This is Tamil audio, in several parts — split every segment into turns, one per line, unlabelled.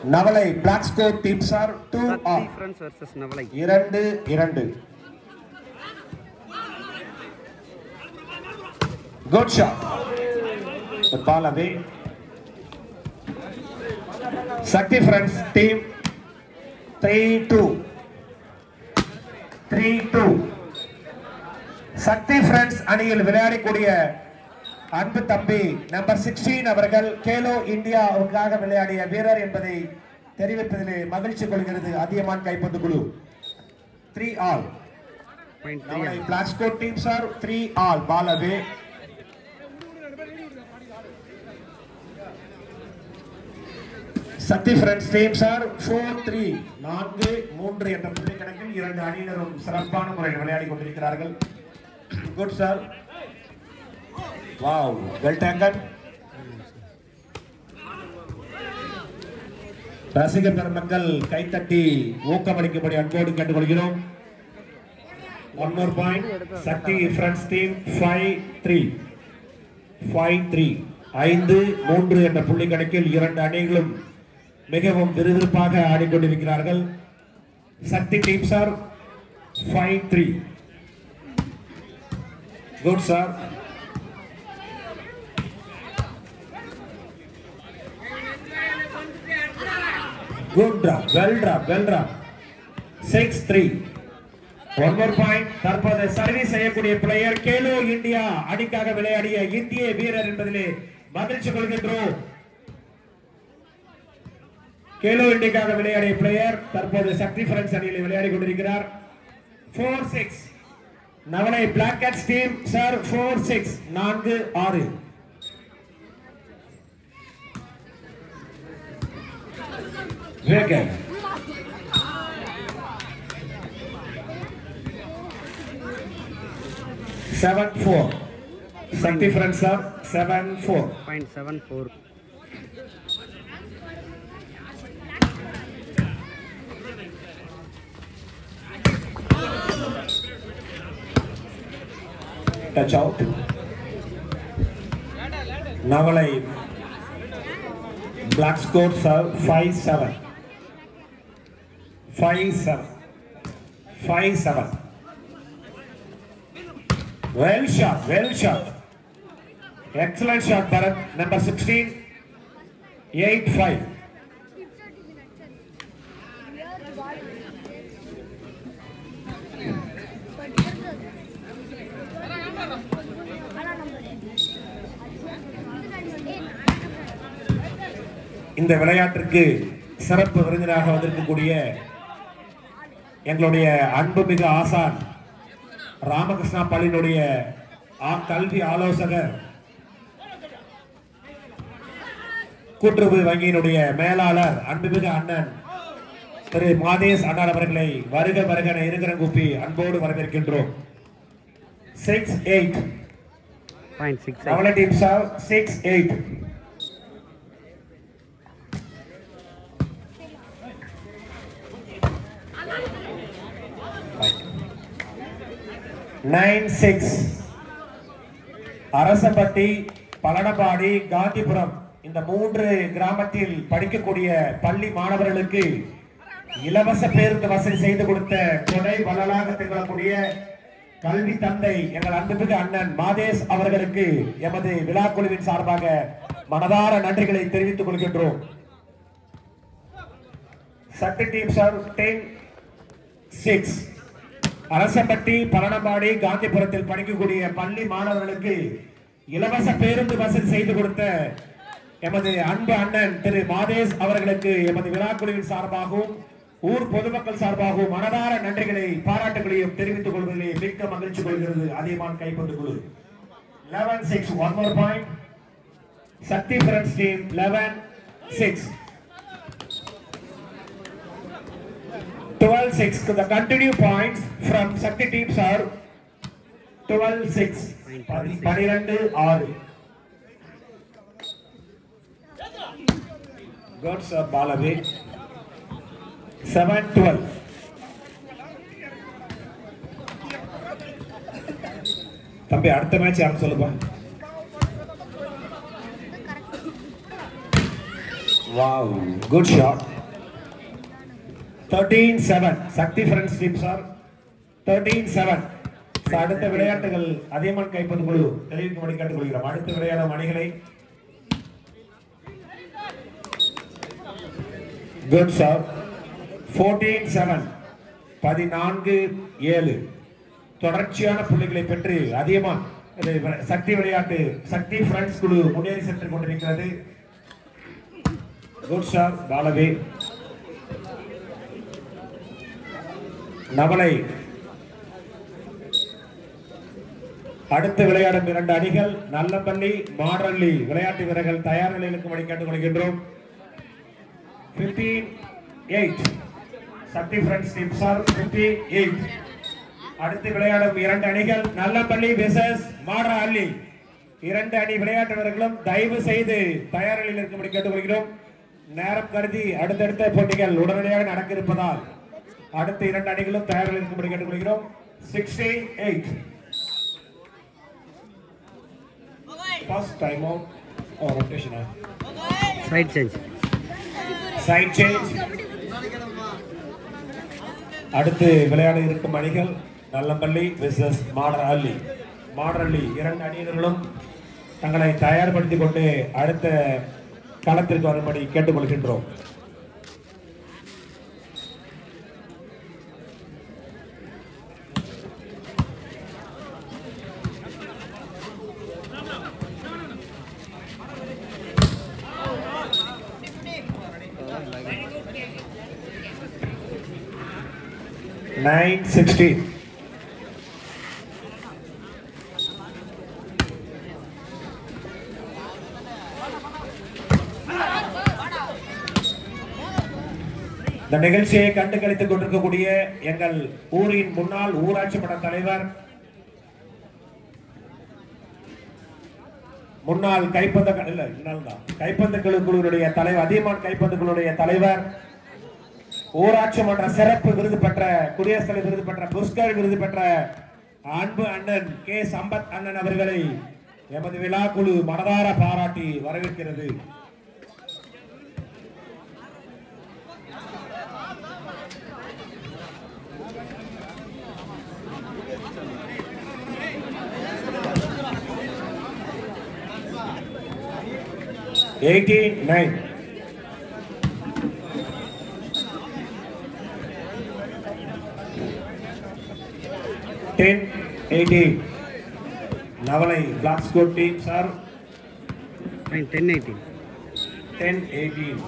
நவலை black score team sir two
Sakthi
all
friends versus Navalai
இரண்டு இரண்டு good shot ball away Sakthi friends team three two three two Sakthi friends அணியில் விளையாடக்கூடிய அன்பு தம்பி நம்பர் சிக்ஸ்டீன் அவர்கள் கேலோ இந்தியாவுக்காக விளையாடிய வீரர் என்பதை தெரிவிப்பதிலே மகிழ்ச்சி கொள்கிறது அதியமான் கைப்பந்து குழு three all
point three
Now Glasgow teams are three all ball away. Sakthi friends teams are four three நான்கு மூன்று என்ற புள்ளி கணக்கில் இரண்டு அணியினரும் சிறப்பான முறையில் விளையாடி கொண்டிருக்கிறார்கள் குட் சார் வாவ் வெல் டேங்கன் ரசிக பெருமக்கள் கைத்தட்டி ஊக்கமளிக்கும்படி அன்போடு கேட்டுக்கொள்கிறோம் one more point Sakthi friends team five three five three ஐந்து மூன்று என்ற புள்ளி கணக்கில் இரண்டு அணிகளும் மிகவும் விறுவிறுப்பாக ஆடிக்கொண்டிருக்கிறார்கள் Sakthi team sir five three good sir good drop well drop well drop six three one more point தற்போது சர்வீஸ் செய்யக்கூடிய பிளேயர் கேலோ இந்தியா அணிக்காக விளையாடிய இந்திய வீரர் என்பதிலே மகிழ்ச்சி கொள்கின்றோம் கேலோ இந்தியாக்காக விளையாடிய பிளேயர் தற்போது சக்தி ஃப்ரெண்ட்ஸ் அணியில் விளையாடி கொண்டிருக்கிறார் four six Navalai black cats team sir four six நான்கு ஆறு Vivekan seven four Sakthi friends sir seven four
point seven four
touch out Navalai black score sir five seven five seven five seven well shot well shot excellent shot Bharath number sixteen eight five இந்த விளையாட்டிற்கு சிறப்பு விருந்தினராக வந்திருக்கக்கூடிய எங்களுடைய அன்புமிகு ஆசான் ராமகிருஷ்ணா பள்ளியினுடைய ஆ- கல்வி ஆலோசகர் கூட்டுறவு வங்கியினுடைய மேலாளர் அன்புமிகு அண்ணன் திரு மாதேஷ் அண்ணன் அவர்களை வருக வருக என இருக்கிற கூப்பி அன்போடு வரவேற்கின்றோம் six eight
point six
Navalai team sir six eight nine six Arasampatti Palanapadi Gandhipuram இந்த மூன்று கிராமத்தில் படிக்கக்கூடிய பள்ளி மாணவர்களுக்கு இலவச பேருந்து வசதி செய்து கொடுத்த கொடை வள்ளலாக திகழக்கூடிய கல்வி தந்தை எங்கள் அன்புமிகு அண்ணன் மாதேஷ் அவர்களுக்கு எமது விழா குழுவின் சார்பாக மனதார நன்றிகளை தெரிவித்துக் கொள்கின்றோம் Sakthi team sir ten six Arasampatti Paranapadi காந்திபுரத்தில் படிக்கக்கூடிய பள்ளி மாணவர்களுக்கு இலவச பேருந்து வசதி செய்து கொடுத்த எமது அன்பு அண்ணன் திரு மாதேஷ் அவர்களுக்கு எமது விழாக்குழுவின் சார்பாகவும் ஊர் பொதுமக்கள் சார்பாகவும் மனதார நன்றிகளை பாராட்டுகளையும் தெரிவித்துக் கொள்வதிலே மிக்க மகிழ்ச்சி கொள்கிறது அதிகமான கைப்பந்து குழு eleven six one more point Sakthi friends team eleven six 12 6 the continue points from Shakti teams are 12 6 12 6 good sir ball away 7 12 தம்பி அடுத்த மேட்ச் யாரும் சொல்லுப்பா wow good shot thirteen seven Sakthi friends team sir thirteen seven அடுத்த விளையாட்டுகள் அதியமான் கைப்பந்து குழு தெரிவிக்கும்படி கேட்டுக்கொள்கிறோம் அடுத்த விளையாடும் அணிகளை குட் சார் ஃபோர்டீன் செவன் பதினான்கு ஏழு தொடர்ச்சியான புள்ளிகளை பெற்று அதியமான் இது சக்தி விளையாட்டு சக்தி ஃப்ரெண்ட்ஸ் குழு முன்னேறி சென்று கொண்டிருக்கிறது குட் சார் பாலவி நவலை அடுத்து விளையாடும் இரண்டு அணிகள் நல்லம்பள்ளி மாடல்லி விளையாட்டு வீரர்கள் தயார் நிலையில் இருக்கும்படி கேட்டுக்கொள்கின்றோம் 15 சக்தி ஃப்ரெண்ட்ஸ் டீம் சார் 58 அடுத்து விளையாடும் இரண்டு அணிகள் நல்லம்பள்ளி விசஸ் மாடா அள்ளி இரண்டு அணி விளையாட்டு வீரர்களும் தயவு செய்து தயார் நிலையில் இருக்கும்படி கேட்டுக்கொள்கிறோம் நேரம் கருதி அடுத்தடுத்த போட்டிகள் உடனடியாக நடக்க இருப்பதால் அடுத்த இரண்டு அணிகளும் தயார் நிலையில் இருக்கும்படி கேட்டுக்கொள்கிறோம் 68 first time out or rotation
side change
side change அடுத்து விளையாட இருக்கும் அணிகள் நல்லம்பள்ளி விசஸ் மாடரள்ளி மாடரள்ளி இரண்டு அணியினர்களும் தங்களை தயார்படுத்திக் கொண்டு அடுத்த களத்திற்கு வரும்படி கேட்டுக்கொள்கின்றோம் நைன் சிக்ஸ்டீன் இந்த நிகழ்ச்சியை கண்டு கழித்துக் கொண்டிருக்கக்கூடிய எங்கள் ஊரின் முன்னாள் ஊராட்சி மன்ற தலைவர் முன்னாள் கைப்பந்த க- இல்ல முன்னாள் தான் கைப்பந்து குழு குழுவுடைய தலைவர் அதியமான் கைப்பந்து குழுவுடைய தலைவர் ஊராட்சி மன்ற சிறப்பு விருது பெற்ற குடியரசுத் தலைவர் விருது பெற்ற புஷ்கர் விருது பெற்ற அன்பு அண்ணன் கே சம்பத் அண்ணன் அவர்களை எமது விழா குழு மனதார பாராட்டி வரவேற்கிறது eighteen nine ten eighteen Navalai black score team sir
fine ten eighteen
ten eighteen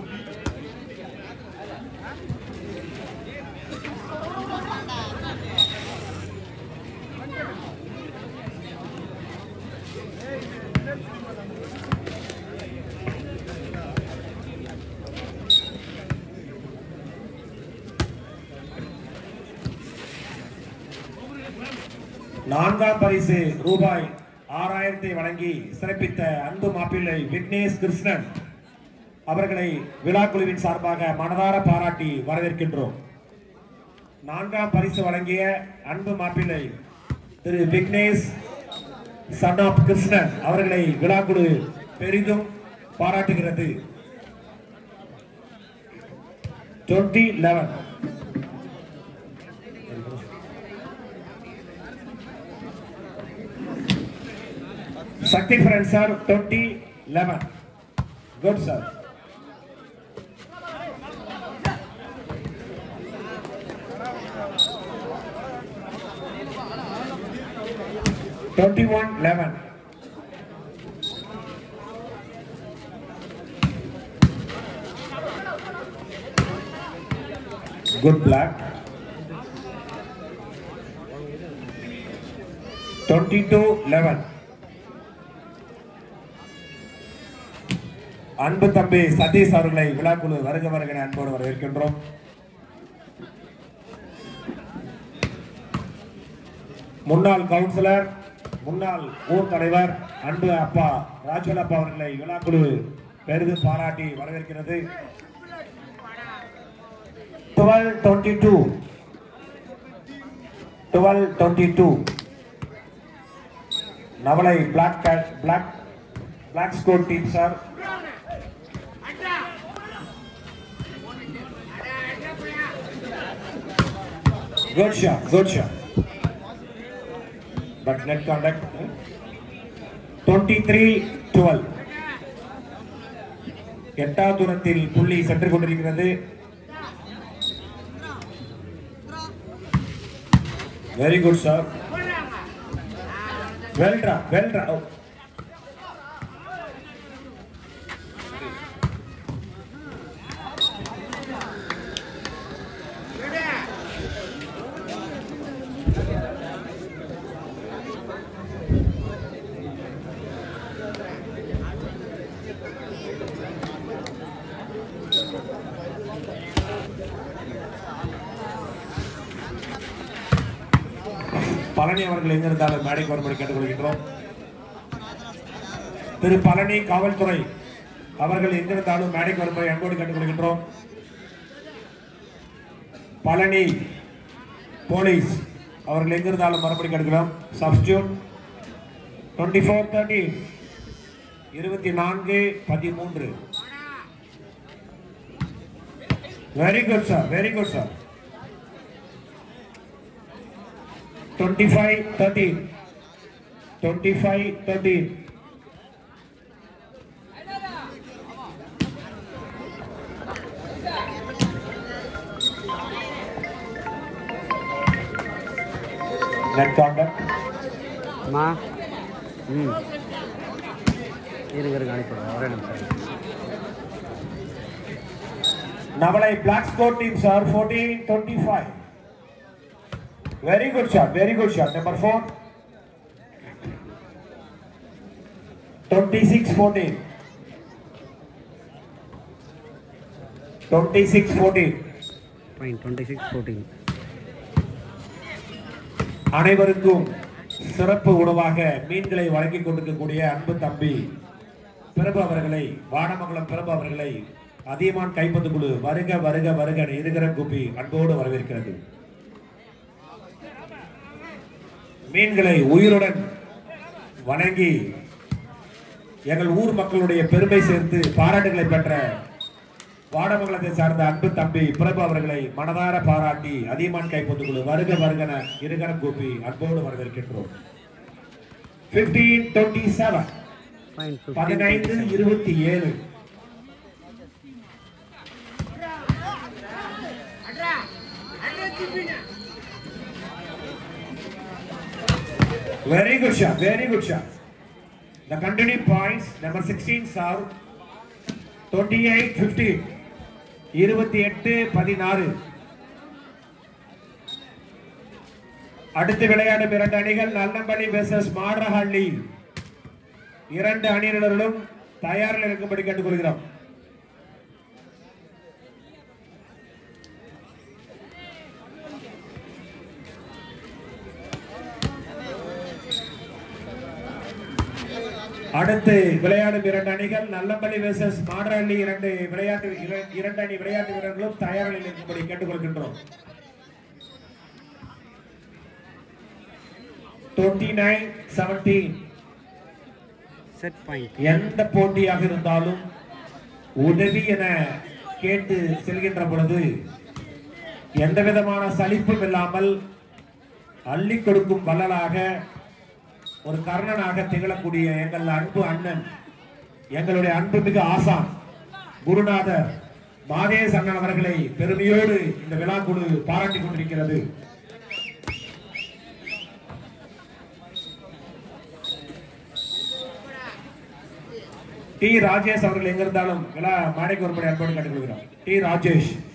நான்காம் பரிசு ரூபாய் ஆறாயிரத்தை வழங்கி சிறப்பித்த அன்பு மாப்பிள்ளை விக்னேஷ் கிருஷ்ணன் அவர்களை விழாக்குழுவின் சார்பாக மனதார பாராட்டி வரவேற்கின்றோம் நான்காம் பரிசு வழங்கிய அன்பு மாப்பிள்ளை திரு விக்னேஷ் சன் ஆஃப் கிருஷ்ணன் அவர்களை விழாக்குழு பெரிதும் பாராட்டுகிறது twenty eleven Sakthi friend sir twenty eleven good sir twenty one eleven good block twenty two eleven அன்பு தம்பி சதீஷ் அவர்களை விழாக்குழு வருக வருகிற அன்போடு வரவேற்கின்றோம் முன்னாள் கவுன்சிலர் முன்னாள் ஊர் தலைவர் அன்பு அப்பா ராஜுவல் அப்பா அவர்களை விழாக்குழு பெரிதும் பாராட்டி வரவேற்கிறது twelve twenty two twelve twenty two Navalai black cat black black score team sir Good shot, good shot. But net contact. 23-12. எட்டாவது தூரத்தில் புள்ளி சென்று கொண்டிருக்கிறது very good sir well draw well draw Palani அவர்கள் எங்கிருந்தாலும் மேடைக்கு வரும்படி கேட்டுக்கொள்கின்றோம் திரு பழனி காவல்துறை அவர்கள் எங்கிருந்தாலும் மேடைக்கு வரும்படி அன்போடு கேட்டுக்கொள்கின்றோம் பழனி போலீஸ் அவர்கள் எங்கிருந்தாலும் மறுபடி கேட்கிறோம் சப்ஸ்டியூட் டுவெண்ட்டி ஃபோர் தேர்ட்டி இருபத்தி நான்கு பதிமூன்று very good sir very good sir twenty five thirteen twenty five thirteen net contact
அம்மா ம் இருங்க இருங்க அனுப்பிடுறேன் ஒரே நிமிஷம்
Navalai Black Sport team, sir, 14 25. Very good shot, very good shot. Number 4. 26 14. 26 14.
Fine twenty six fourteen
அனைவருக்கும் சிறப்பு உணவாக மீன்களை வழங்கிக் கொண்டிருக்கக்கூடிய அன்பு தம்பி பிரபு அவர்களை வானமங்கலம் பிரபு அவர்களை அதியமான் கைப்பந்து குழு வருக வருக வருக என இருகரம் கூப்பி அன்போடு வரவேற்கிறது மீன்களை உயிருடன் வணங்கி எங்கள் ஊர் மக்களுடைய பெருமை சேர்த்து பாராட்டுகளை பெற்ற வாடமங்கலத்தை சார்ந்த அன்பு தம்பி பிரபு அவர்களை மனதார பாராட்டி அதியமான் கைப்பந்து குழு வருக வருகன இருகரம் கூப்பி அன்போடு வரவேற்கின்றோம் 15 27
ஃபைன்
பதினைந்து இருபத்தி ஏழு Very good shot, very good shot. The continuing points, number 16 serve, 28 15, இருபத்தி எட்டு பதினாறு அடுத்து விளையாடும் இரண்டு அணிகள் நல்லம்பள்ளி வெர்சஸ் மாடரஹள்ளி இரண்டு அணியினர்களும் தயாரில் இருக்கும்படி கேட்டுக்கொள்கிறோம் அடுத்து விளையாடும் இரண்டு அணிகள் நல்லம்பள்ளி வெர்சஸ் மாடரஹள்ளி இரண்டு விளையாட்டு இர- இரண்டு அணி விளையாட்டு வீரர்களும் தயாரில் இருக்கும்படி கேட்டுக்கொள்கின்றோம் 29 17
செட் பாயிண்ட்
எந்த போட்டியாக இருந்தாலும் உதவி என கேட்டு செல்கின்ற பொழுது எந்த விதமான சலிப்பும் இல்லாமல் அள்ளி கொடுக்கும் வள்ளலாக ஒரு கர்ணனாக திகழக்கூடிய எங்கள் அன்பு அண்ணன் எங்களுடைய அன்புமிகு ஆசான் குருநாதர் மாதேஷ் அண்ணன் அவர்களை பெருமையோடு இந்த விழா குழு பாராட்டிக் கொண்டிருக்கிறது டி ராஜேஷ் அவர்கள் எங்கிருந்தாலும் விழா மேடைக்கு ஒருபடி அன்போடு கேட்டுக்கொள்கிறோம் டி ராஜேஷ்